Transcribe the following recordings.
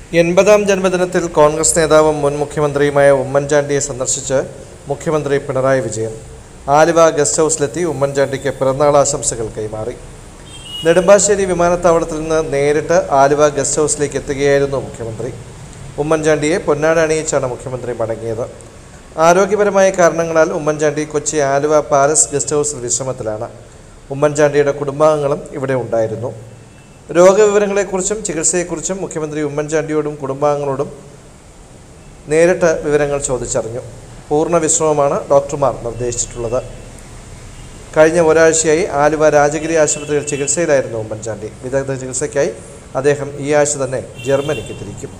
എൺപതാം ജന്മദിനത്തിൽ കോൺഗ്രസ് നേതാവും മുൻ മുഖ്യമന്ത്രിയുമായ ഉമ്മൻചാണ്ടിയെ സന്ദർശിച്ച് മുഖ്യമന്ത്രി പിണറായി വിജയൻ ആലുവ ഗസ്റ്റ് ഹൗസിലെത്തി ഉമ്മൻചാണ്ടിക്ക് പിറന്നാൾ ആശംസകൾ കൈമാറി നെടുമ്പാശ്ശേരി വിമാനത്താവളത്തിൽ നിന്ന് നേരിട്ട് ആലുവ ഗസ്റ്റ് ഹൗസിലേക്ക് എത്തുകയായിരുന്നു മുഖ്യമന്ത്രി ഉമ്മൻചാണ്ടിയെ പൊന്നാട അണിയിച്ചാണ് മുഖ്യമന്ത്രി മടങ്ങിയത് ആരോഗ്യപരമായ കാരണങ്ങളാൽ ഉമ്മൻചാണ്ടി കൊച്ചി ആലുവ പാലസ് ഗസ്റ്റ് ഹൗസിൽ വിശ്രമത്തിലാണ് ഉമ്മൻചാണ്ടിയുടെ കുടുംബാംഗങ്ങളും ഇവിടെ ഉണ്ടായിരുന്നു രോഗവിവരങ്ങളെക്കുറിച്ചും ചികിത്സയെക്കുറിച്ചും മുഖ്യമന്ത്രി ഉമ്മൻചാണ്ടിയോടും കുടുംബാംഗങ്ങളോടും നേരിട്ട് വിവരങ്ങൾ ചോദിച്ചറിഞ്ഞു പൂർണ്ണ വിശ്രമമാണ് ഡോക്ടർമാർ നിർദ്ദേശിച്ചിട്ടുള്ളത് കഴിഞ്ഞ ഒരാഴ്ചയായി ആലുവ രാജഗിരി ആശുപത്രിയിൽ ചികിത്സയിലായിരുന്നു ഉമ്മൻചാണ്ടി വിദഗ്ധ ചികിത്സയ്ക്കായി അദ്ദേഹം ഈ ആഴ്ച തന്നെ ജർമ്മനിക്ക് തിരിക്കും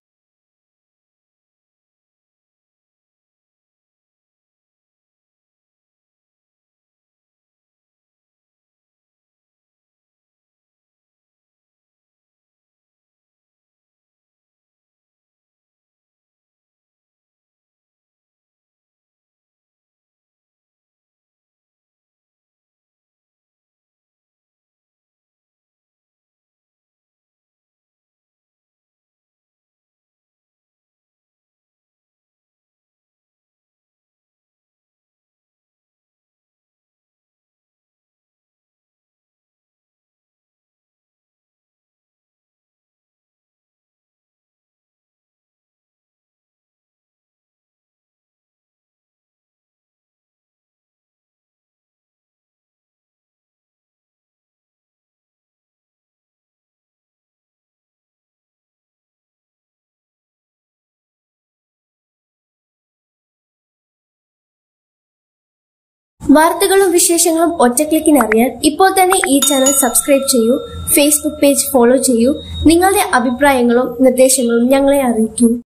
വാർത്തകളും വിശേഷങ്ങളും ഒറ്റക്ലിക്കിന് അറിയാൻ ഇപ്പോൾ തന്നെ ഈ ചാനൽ സബ്സ്ക്രൈബ് ചെയ്യൂ ഫേസ്ബുക്ക് പേജ് ഫോളോ ചെയ്യൂ നിങ്ങളുടെ അഭിപ്രായങ്ങളും നിർദ്ദേശങ്ങളും ഞങ്ങളെ അറിയിക്കൂ